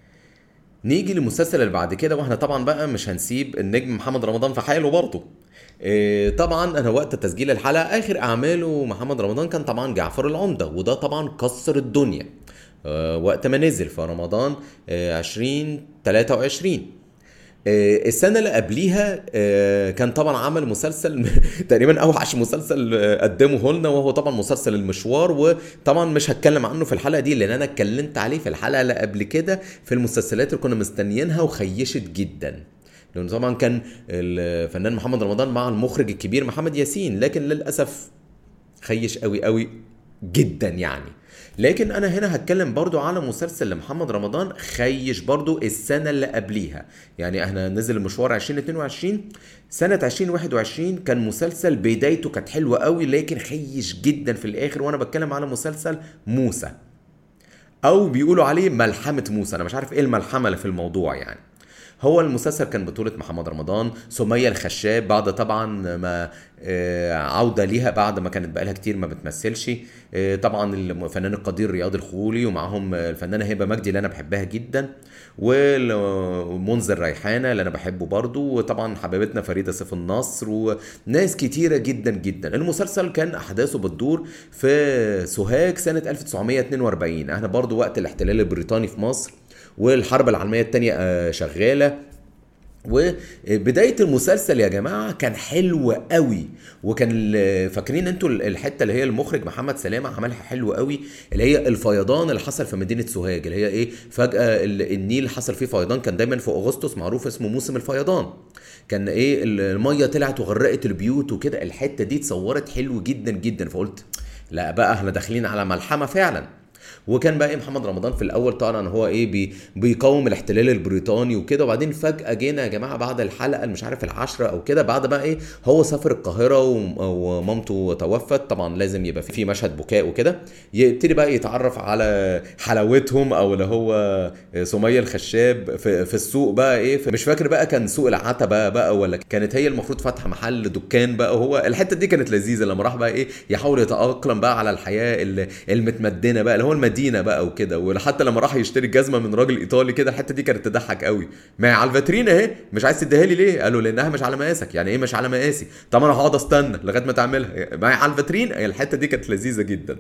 S1: نيجي للمسلسل اللي بعد كده واحنا طبعا بقى مش هنسيب النجم محمد رمضان في حاله برضه إيه طبعا انا وقت تسجيل الحلقه اخر اعماله محمد رمضان كان طبعا جعفر العمده وده طبعا كسر الدنيا آه، وقت ما نزل في رمضان آه، 2023 آه، السنة اللي قبليها آه، كان طبعا عمل مسلسل تقريبا اوحش مسلسل آه، قدمه لنا وهو طبعا مسلسل المشوار وطبعا مش هتكلم عنه في الحلقة دي لان انا اتكلمت عليه في الحلقة اللي قبل كده في المسلسلات اللي كنا مستنيينها وخيشت جدا لانه طبعا كان الفنان محمد رمضان مع المخرج الكبير محمد ياسين لكن للاسف خيش قوي قوي جدا يعني لكن انا هنا هتكلم برضو على مسلسل لمحمد رمضان خيش برضو السنة اللي قبليها يعني احنا نزل المشوار 2022 سنة 2021 كان مسلسل بدايته كانت حلوة قوي لكن خيش جدا في الاخر وانا بتكلم على مسلسل موسى او بيقولوا عليه ملحمة موسى انا مش عارف ايه الملحمة اللي في الموضوع يعني هو المسلسل كان بطولة محمد رمضان سمية الخشاب بعد طبعا ما آه، عودة ليها بعد ما كانت بقالها كتير ما بتمثلش آه، طبعا الفنان القدير رياض الخولي ومعاهم الفنانة هبة مجدي اللي انا بحبها جدا ومنذر ريحانة اللي انا بحبه برضو وطبعا حبيبتنا فريدة سيف النصر وناس كتيرة جدا جدا المسلسل كان احداثه بتدور في سوهاج سنة 1942 احنا برضو وقت الاحتلال البريطاني في مصر والحرب العالميه الثانيه شغاله وبدايه المسلسل يا جماعه كان حلو قوي وكان ال- فاكرين انتوا الحته اللي هي المخرج محمد سلامه عملها حلو قوي اللي هي الفيضان اللي حصل في مدينه سوهاج اللي هي ايه فجاه ال- النيل حصل فيه فيضان كان دايما في اغسطس معروف اسمه موسم الفيضان كان ايه الميه طلعت وغرقت البيوت وكده الحته دي اتصورت حلو جدا جدا فقلت لا بقى احنا داخلين على ملحمه فعلا وكان بقى إيه محمد رمضان في الاول طبعا ان هو ايه بي بيقاوم الاحتلال البريطاني وكده وبعدين فجاه جينا يا جماعه بعد الحلقه اللي مش عارف العشرة او كده بعد بقى ايه هو سافر القاهره وم- ومامته توفت طبعا لازم يبقى في مشهد بكاء وكده يبتدي بقى يتعرف على حلاوتهم او اللي هو سميه الخشاب في, في السوق بقى ايه في مش فاكر بقى كان سوق العتبه بقى ولا كانت هي المفروض فاتحه محل دكان بقى وهو الحته دي كانت لذيذه لما راح بقى ايه يحاول يتاقلم بقى على الحياه ال- المتمدنه بقى اللي هو المدينه بقى وكده وحتى لما راح يشتري جزمه من راجل ايطالي كده الحته دي كانت تضحك قوي ما هي على الفاترين اهي مش عايز تديها لي ليه قالوا لانها مش على مقاسك يعني ايه مش على مقاسي طب انا هقعد استنى لغايه ما تعملها ما هي على الفاترين هي الحته دي كانت لذيذه جدا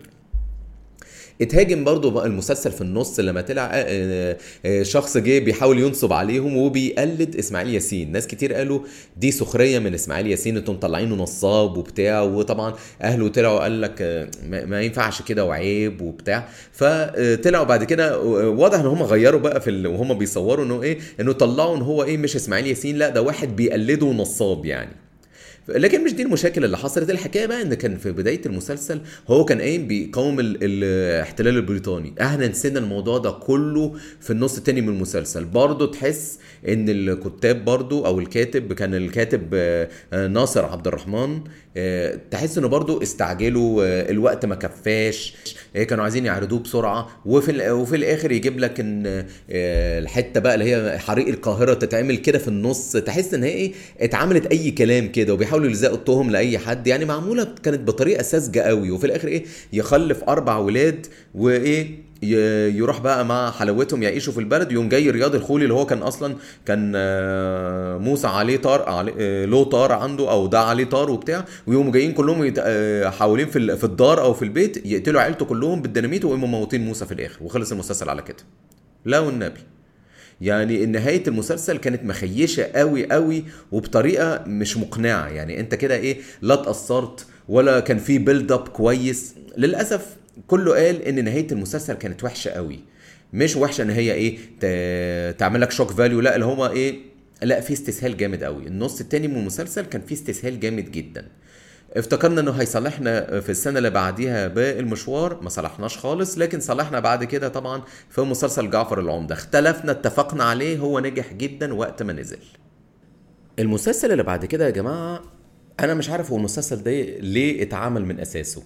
S1: اتهاجم برضو بقى المسلسل في النص لما طلع آه، آه، شخص جه بيحاول ينصب عليهم وبيقلد اسماعيل ياسين ناس كتير قالوا دي سخريه من اسماعيل ياسين انتم مطلعينه نصاب وبتاع وطبعا اهله طلعوا قال لك آه، ما ما ينفعش كده وعيب وبتاع فطلعوا بعد كده آه، واضح ان هم غيروا بقى في ال... وهم بيصوروا انه ايه انه طلعوا ان هو ايه مش اسماعيل ياسين لا ده واحد بيقلده نصاب يعني لكن مش دي المشاكل اللي حصلت الحكايه بقى ان كان في بدايه المسلسل هو كان قايم بيقاوم ال- الاحتلال البريطاني احنا نسينا الموضوع ده كله في النص التاني من المسلسل برضه تحس ان الكتاب برضه او الكاتب كان الكاتب آه، آه، ناصر عبد الرحمن آه، تحس انه برضه استعجلوا آه، الوقت ما كفاش آه، كانوا عايزين يعرضوه بسرعه وفي ال- وفي الاخر يجيب لك ان آه، الحته بقى اللي هي حريق القاهره تتعمل كده في النص تحس ان هي ايه اتعملت اي كلام كده وبيحاولوا يلزقوا التهم لاي حد يعني معموله كانت بطريقه ساذجه قوي وفي الاخر ايه يخلف اربع ولاد وايه ي- يروح بقى مع حلاوتهم يعيشوا في البلد يوم جاي رياض الخولي اللي هو كان اصلا كان آه، موسى عليه طار عليه آه، له طار عنده او ده عليه طار وبتاع ويقوموا جايين كلهم يت- آه، حوالين في ال- في الدار او في البيت يقتلوا عيلته كلهم بالديناميت ويقوموا موتين موسى في الاخر وخلص المسلسل على كده لا والنبي يعني نهايه المسلسل كانت مخيشه قوي قوي وبطريقه مش مقنعه يعني انت كده ايه لا اتاثرت ولا كان في بيلد اب كويس للاسف كله قال ان نهايه المسلسل كانت وحشه قوي مش وحشه ان هي ايه ت- تعمل لك شوك فاليو لا اللي هو ايه لا في استسهال جامد قوي النص التاني من المسلسل كان فيه استسهال جامد جدا افتكرنا انه هيصلحنا في السنه اللي بعديها بالمشوار ما صلحناش خالص لكن صلحنا بعد كده طبعا في مسلسل جعفر العمده اختلفنا اتفقنا عليه هو نجح جدا وقت ما نزل المسلسل اللي بعد كده يا جماعه انا مش عارف هو المسلسل ده ليه اتعمل من اساسه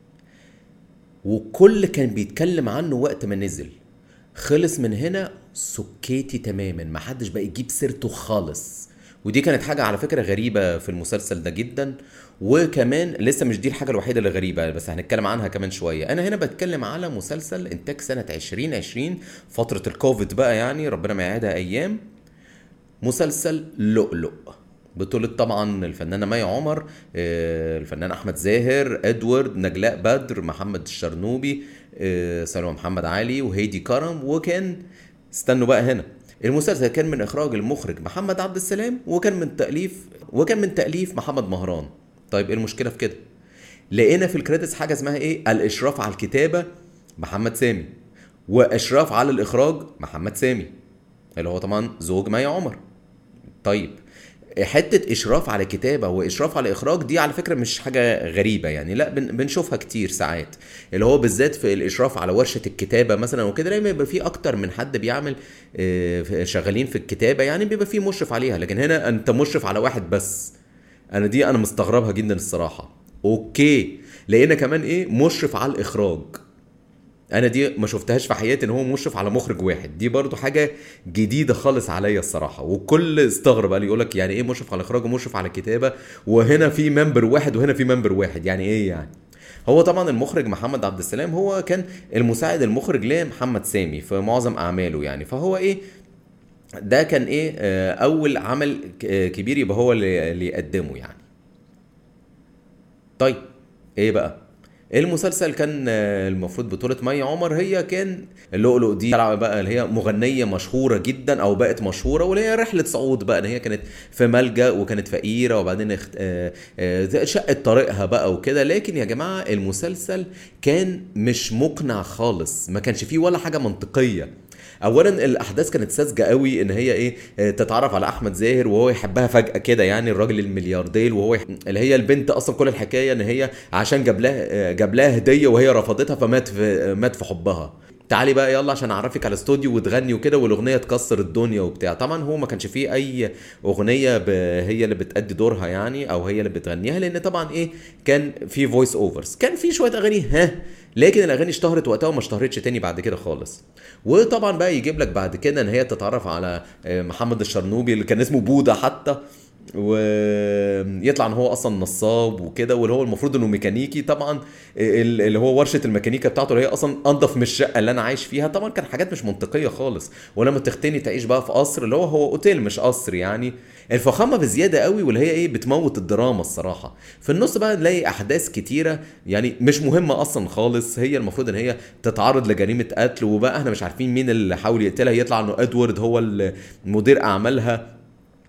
S1: وكل كان بيتكلم عنه وقت ما نزل خلص من هنا سكيتي تماما ما حدش بقى يجيب سيرته خالص ودي كانت حاجة على فكرة غريبة في المسلسل ده جدا وكمان لسه مش دي الحاجة الوحيدة اللي غريبة بس هنتكلم عنها كمان شوية أنا هنا بتكلم على مسلسل إنتاج سنة 2020 فترة الكوفيد بقى يعني ربنا ما يعيدها أيام مسلسل لؤلؤ بطولة طبعا الفنانة مي عمر آه، الفنان أحمد زاهر إدوارد نجلاء بدر محمد الشرنوبي آه، سلوى محمد علي وهيدي كرم وكان استنوا بقى هنا المسلسل كان من إخراج المخرج محمد عبد السلام وكان من تأليف وكان من تأليف محمد مهران طيب ايه المشكلة في كده؟ لقينا في الكريدتس حاجة اسمها ايه؟ الإشراف على الكتابة محمد سامي وإشراف على الإخراج محمد سامي اللي هو طبعا زوج مي عمر طيب حته اشراف على كتابه واشراف على اخراج دي على فكره مش حاجه غريبه يعني لا بن- بنشوفها كتير ساعات اللي هو بالذات في الاشراف على ورشه الكتابه مثلا وكده دايما بيبقى في اكتر من حد بيعمل آه، في- شغالين في الكتابه يعني بيبقى في مشرف عليها لكن هنا انت مشرف على واحد بس انا دي انا مستغربها جدا الصراحه اوكي لقينا كمان ايه مشرف على الاخراج انا دي ما شفتهاش في حياتي ان هو مشرف على مخرج واحد دي برضو حاجه جديده خالص عليا الصراحه وكل استغرب قال يقول لك يعني ايه مشرف على اخراج ومشرف على كتابه وهنا في ممبر واحد وهنا في ممبر واحد يعني ايه يعني هو طبعا المخرج محمد عبد السلام هو كان المساعد المخرج لمحمد سامي في معظم اعماله يعني فهو ايه ده كان ايه آه، اول عمل ك- آه، كبير يبقى هو اللي اللي يقدمه يعني طيب ايه بقى المسلسل كان آه، المفروض بطولة مي عمر هي كان اللؤلؤ دي طالعة بقى اللي هي مغنية مشهورة جدا او بقت مشهورة واللي هي رحلة صعود بقى ان هي كانت في ملجأ وكانت فقيرة وبعدين اخت... آه، آه، شقت طريقها بقى وكده لكن يا جماعة المسلسل كان مش مقنع خالص ما كانش فيه ولا حاجة منطقية اولا الاحداث كانت ساذجه قوي ان هي ايه آه، تتعرف على احمد زاهر وهو يحبها فجاه كده يعني الراجل الملياردير وهو يح... اللي هي البنت اصلا كل الحكايه ان هي عشان جاب لها آه، جاب لها هديه وهي رفضتها فمات في آه، مات في حبها تعالي بقى يلا عشان اعرفك على استوديو وتغني وكده والاغنيه تكسر الدنيا وبتاع طبعا هو ما كانش فيه اي اغنيه ب... هي اللي بتأدي دورها يعني او هي اللي بتغنيها لان طبعا ايه كان في فويس اوفرز كان في شويه اغاني ها لكن الاغاني اشتهرت وقتها وما اشتهرتش تاني بعد كده خالص وطبعا بقى يجيب لك بعد كده ان هي تتعرف على آه، محمد الشرنوبي اللي كان اسمه بودا حتى ويطلع ان هو اصلا نصاب وكده واللي هو المفروض انه ميكانيكي طبعا ال- اللي هو ورشه الميكانيكا بتاعته اللي هي اصلا انضف من الشقه اللي انا عايش فيها طبعا كان حاجات مش منطقيه خالص ولما تختني تعيش بقى في قصر اللي هو هو اوتيل مش قصر يعني الفخامه بزياده قوي واللي هي ايه بتموت الدراما الصراحه في النص بقى نلاقي احداث كتيره يعني مش مهمه اصلا خالص هي المفروض ان هي تتعرض لجريمه قتل وبقى احنا مش عارفين مين اللي حاول يقتلها يطلع انه ادوارد هو ال- مدير اعمالها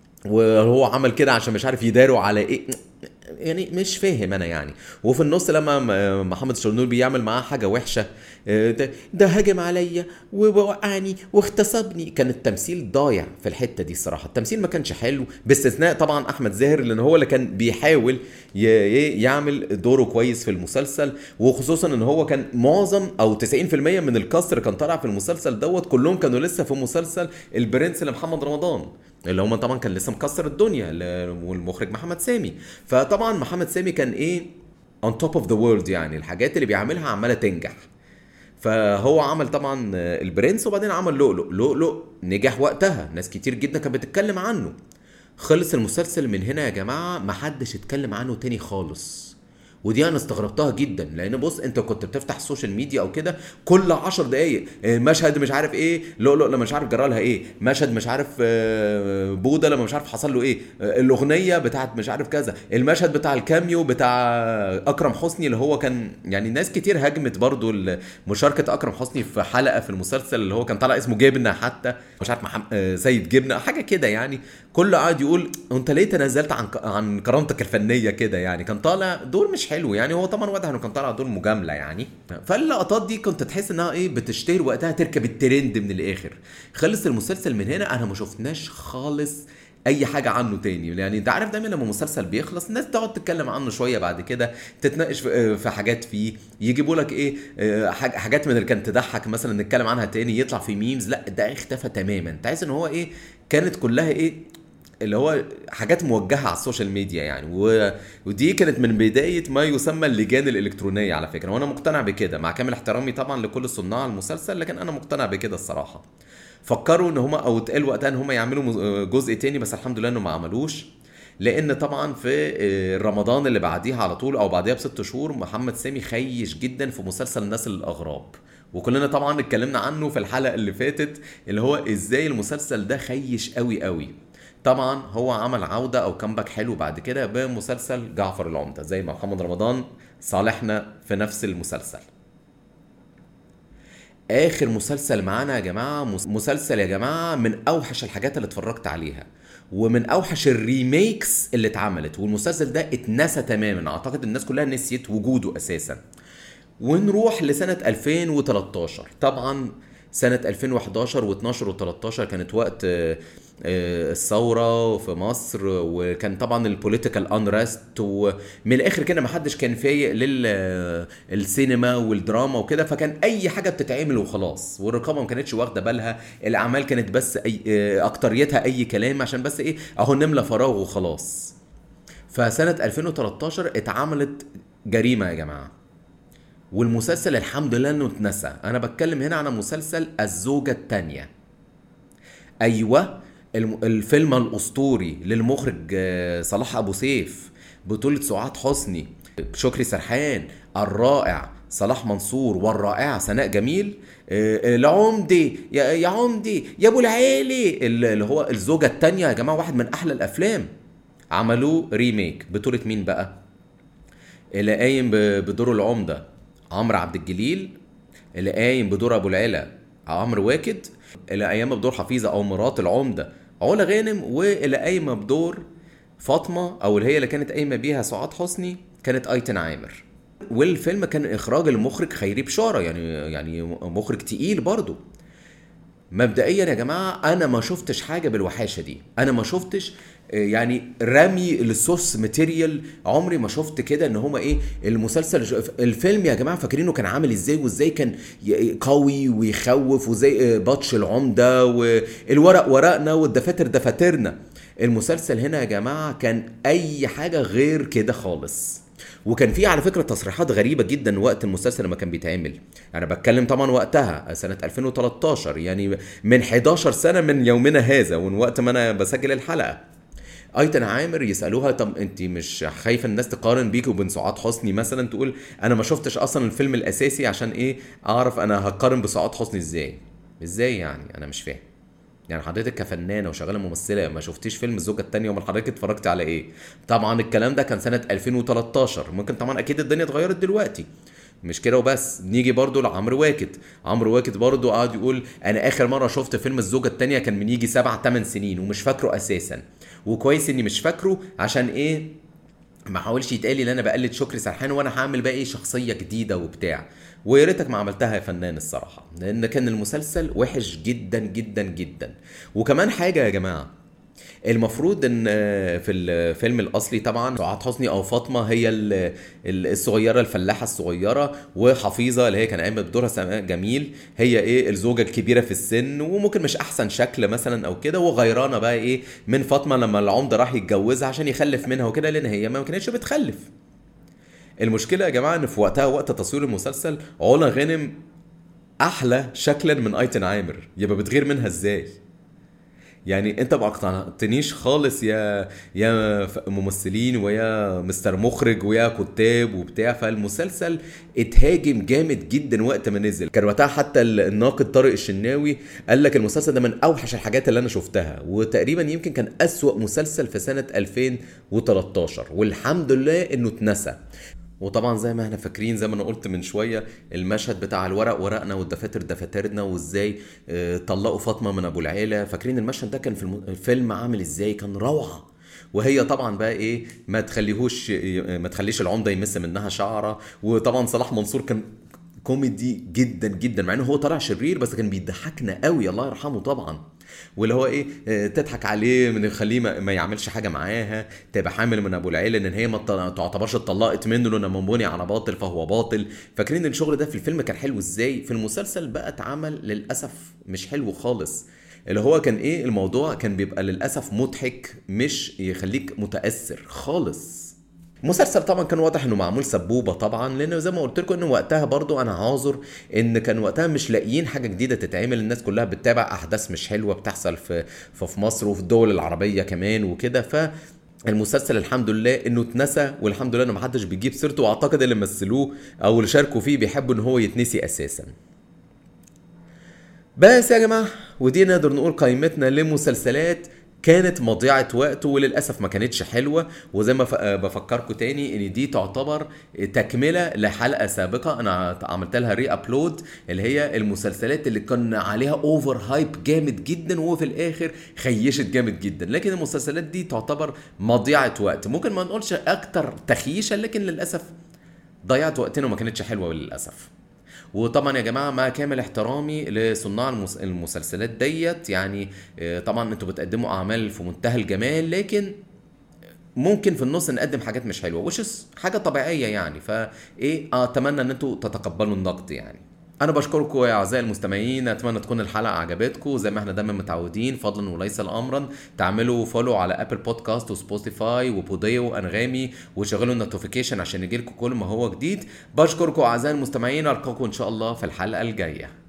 S1: وهو عمل كده عشان مش عارف يداروا على ايه يعني مش فاهم انا يعني وفي النص لما م- محمد الشرنوبي بيعمل معاه حاجه وحشه آه، ده, ده هاجم عليا ووقعني واغتصبني كان التمثيل ضايع في الحته دي الصراحه التمثيل ما كانش حلو باستثناء طبعا احمد زاهر لان هو اللي كان بيحاول ي- ي- يعمل دوره كويس في المسلسل وخصوصا ان هو كان معظم او 90% من الكاست اللي كان طالع في المسلسل دوت كلهم كانوا لسه في مسلسل البرنس لمحمد رمضان اللي هم طبعا كان لسه مكسر الدنيا ل- والمخرج محمد سامي فطبعا محمد سامي كان ايه on top of the world يعني الحاجات اللي بيعملها عماله تنجح فهو عمل طبعا البرنس وبعدين عمل لؤلؤ لؤلؤ نجح وقتها ناس كتير جدا كانت بتتكلم عنه خلص المسلسل من هنا يا جماعه محدش اتكلم عنه تاني خالص ودي انا استغربتها جدا لان بص انت كنت بتفتح السوشيال ميديا او كده كل 10 دقايق آه، مشهد مش عارف ايه لؤلؤ لما مش عارف جرى لها ايه مشهد مش عارف آه، بودا لما مش عارف حصل له ايه آه، الاغنيه بتاعت مش عارف كذا المشهد بتاع الكاميو بتاع اكرم حسني اللي هو كان يعني ناس كتير هاجمت برضو ال- مشاركه اكرم حسني في حلقه في المسلسل اللي هو كان طالع اسمه جبنه حتى مش عارف محمد آه، سيد جبنه حاجه كده يعني كله قاعد يقول انت ليه تنازلت عن عن كرامتك الفنيه كده يعني كان طالع دور مش حلو يعني هو طبعا واضح انه كان طالع دور مجامله يعني فاللقطات دي كنت تحس انها ايه بتشتهر وقتها تركب الترند من الاخر خلص المسلسل من هنا انا ما شفناش خالص اي حاجه عنه تاني يعني انت عارف دايما لما مسلسل بيخلص الناس تقعد تتكلم عنه شويه بعد كده تتناقش في في حاجات فيه يجيبوا لك ايه آه، حاج- حاجات من اللي كانت تضحك مثلا نتكلم عنها تاني يطلع في ميمز لا ده اختفى تماما تحس ان هو ايه كانت كلها ايه اللي هو حاجات موجهه على السوشيال ميديا يعني و... ودي كانت من بدايه ما يسمى اللجان الالكترونيه على فكره وانا مقتنع بكده مع كامل احترامي طبعا لكل صناع المسلسل لكن انا مقتنع بكده الصراحه فكروا ان هما او اتقال وقتها ان هما يعملوا مز- جزء تاني بس الحمد لله انه ما عملوش لان طبعا في آه، رمضان اللي بعديها على طول او بعديها بست شهور محمد سامي خيش جدا في مسلسل الناس الاغراب وكلنا طبعا اتكلمنا عنه في الحلقه اللي فاتت اللي هو ازاي المسلسل ده خيش قوي قوي طبعا هو عمل عودة او كامباك حلو بعد كده بمسلسل جعفر العمدة زي ما محمد رمضان صالحنا في نفس المسلسل اخر مسلسل معانا يا جماعه مس- مسلسل يا جماعه من اوحش الحاجات اللي اتفرجت عليها ومن اوحش الريميكس اللي اتعملت والمسلسل ده اتنسى تماما اعتقد الناس كلها نسيت وجوده اساسا ونروح لسنة 2013 طبعا سنة 2011 و12 و13 كانت وقت آه، آه، الثورة في مصر وكان طبعا البوليتيكال انرست ومن الاخر كده ما حدش كان فايق للسينما والدراما وكده فكان اي حاجة بتتعمل وخلاص والرقابة ما كانتش واخدة بالها الاعمال كانت بس أي آه، اكتريتها اي كلام عشان بس ايه اهو نملى فراغ وخلاص فسنة 2013 اتعملت جريمة يا جماعة والمسلسل الحمد لله انه اتنسى انا بتكلم هنا عن مسلسل الزوجة التانية ايوه الم- الفيلم الاسطوري للمخرج آه، صلاح ابو سيف بطولة سعاد حسني شكري سرحان الرائع صلاح منصور والرائعة سناء جميل آه، العمدي يا يا عمدي يا ابو العيلي اللي هو الزوجة التانية يا جماعة واحد من احلى الافلام عملوه ريميك بطولة مين بقى؟ اللي قايم ب- بدور العمدة عمرو عبد الجليل اللي قايم بدور ابو العلا عمرو واكد اللي قايمه بدور حفيظه او مرات العمده علا غانم واللي قايمه بدور فاطمه او اللي هي اللي كانت قايمه بيها سعاد حسني كانت ايتن عامر والفيلم كان اخراج المخرج خيري بشاره يعني يعني مخرج تقيل برضه مبدئيا يا جماعه انا ما شفتش حاجه بالوحاشه دي انا ما شفتش آه، يعني رمي السورس ماتيريال عمري ما شفت كده ان هما ايه المسلسل الفيلم يا جماعه فاكرينه كان عامل ازاي وازاي كان ي- قوي ويخوف وازاي آه، بطش العمده والورق ورقنا والدفاتر دفاترنا المسلسل هنا يا جماعه كان اي حاجه غير كده خالص وكان في على فكره تصريحات غريبه جدا وقت المسلسل لما كان بيتعمل انا بتكلم طبعا وقتها سنه 2013 يعني من 11 سنه من يومنا هذا ومن وقت ما انا بسجل الحلقه ايتن عامر يسالوها طب انت مش خايفه الناس تقارن بيك وبين سعاد حسني مثلا تقول انا ما شفتش اصلا الفيلم الاساسي عشان ايه اعرف انا هقارن بسعاد حسني ازاي ازاي يعني انا مش فاهم يعني حضرتك كفنانه وشغاله ممثله ما شفتيش فيلم الزوجه الثانيه امال حضرتك اتفرجتي على ايه طبعا الكلام ده كان سنه 2013 ممكن طبعا اكيد الدنيا اتغيرت دلوقتي مش كده وبس نيجي برضو لعمرو واكد عمرو واكد برضو قعد يقول انا اخر مره شفت فيلم الزوجه الثانيه كان من يجي سبع ثمان سنين ومش فاكره اساسا وكويس اني مش فاكره عشان ايه ما حاولش يتقال لي ان انا بقلد شكري سرحان وانا هعمل بقى ايه شخصيه جديده وبتاع ويا ريتك ما عملتها يا فنان الصراحه لان كان المسلسل وحش جدا جدا جدا وكمان حاجه يا جماعه المفروض ان في الفيلم الاصلي طبعا سعاد حسني او فاطمه هي ال- ال- الصغيره الفلاحه الصغيره وحفيظه اللي هي كان قايمه بدورها سماء جميل هي ايه الزوجه الكبيره في السن وممكن مش احسن شكل مثلا او كده وغيرانه بقى ايه من فاطمه لما العمده راح يتجوزها عشان يخلف منها وكده لان هي ما كانتش بتخلف المشكله يا جماعه ان في وقتها وقت تصوير المسلسل علا غانم احلى شكلا من ايتن عامر يبقى بتغير منها ازاي يعني انت ما اقتنعتنيش خالص يا يا ف- ممثلين ويا مستر مخرج ويا كتاب وبتاع فالمسلسل اتهاجم جامد جدا وقت ما نزل كان وقتها حتى ال- الناقد طارق الشناوي قال لك المسلسل ده من اوحش الحاجات اللي انا شفتها وتقريبا يمكن كان اسوأ مسلسل في سنة 2013 والحمد لله انه اتنسى وطبعا زي ما احنا فاكرين زي ما انا قلت من شويه المشهد بتاع الورق ورقنا والدفاتر دفاترنا وازاي آه، طلقوا فاطمه من ابو العيله فاكرين المشهد ده كان في الم- الفيلم عامل ازاي كان روعه وهي طبعا بقى ايه ما تخليهوش ما تخليش العمده يمس منها شعره وطبعا صلاح منصور كان كوميدي جدا جدا مع انه هو طلع شرير بس كان بيضحكنا قوي الله يرحمه طبعا واللي هو ايه آه، تضحك عليه من يخليه ما, ما يعملش حاجه معاها تبقى حامل من ابو العيله ان هي ما ت- تعتبرش اتطلقت منه لانه منبني على باطل فهو باطل فاكرين الشغل ده في الفيلم كان حلو ازاي في المسلسل بقى اتعمل للاسف مش حلو خالص اللي هو كان ايه الموضوع كان بيبقى للاسف مضحك مش يخليك متاثر خالص مسلسل طبعا كان واضح انه معمول سبوبه طبعا لان زي ما قلت لكم ان وقتها برضو انا عاذر ان كان وقتها مش لاقيين حاجه جديده تتعمل الناس كلها بتتابع احداث مش حلوه بتحصل في في في مصر وفي الدول العربيه كمان وكده ف المسلسل الحمد لله انه اتنسى والحمد لله انه محدش بيجيب سيرته واعتقد اللي مثلوه او اللي شاركوا فيه بيحبوا ان هو يتنسي اساسا بس يا جماعه ودي نقدر نقول قائمتنا لمسلسلات كانت مضيعة وقت وللأسف ما كانتش حلوة وزي ما ف- بفكركم تاني إن دي تعتبر تكملة لحلقة سابقة أنا عملت لها ري أبلود اللي هي المسلسلات اللي كان عليها أوفر هايب جامد جدا وفي الآخر خيشت جامد جدا لكن المسلسلات دي تعتبر مضيعة وقت ممكن ما نقولش أكتر تخيشة لكن للأسف ضيعت وقتنا وما كانتش حلوة للأسف وطبعا يا جماعه مع كامل احترامي لصناع المس- المسلسلات ديت يعني آه، طبعا انتوا بتقدموا اعمال في منتهى الجمال لكن ممكن في النص نقدم حاجات مش حلوه وش حاجه طبيعيه يعني فايه اتمنى ان انتوا تتقبلوا النقد يعني انا بشكركم يا اعزائي المستمعين اتمنى تكون الحلقه عجبتكم زي ما احنا دايما متعودين فضلا وليس امرا تعملوا فولو على ابل بودكاست وسبوتيفاي وبوديو وانغامي وشغلوا النوتيفيكيشن عشان يجيلكم كل ما هو جديد بشكركم اعزائي المستمعين القاكم ان شاء الله في الحلقه الجايه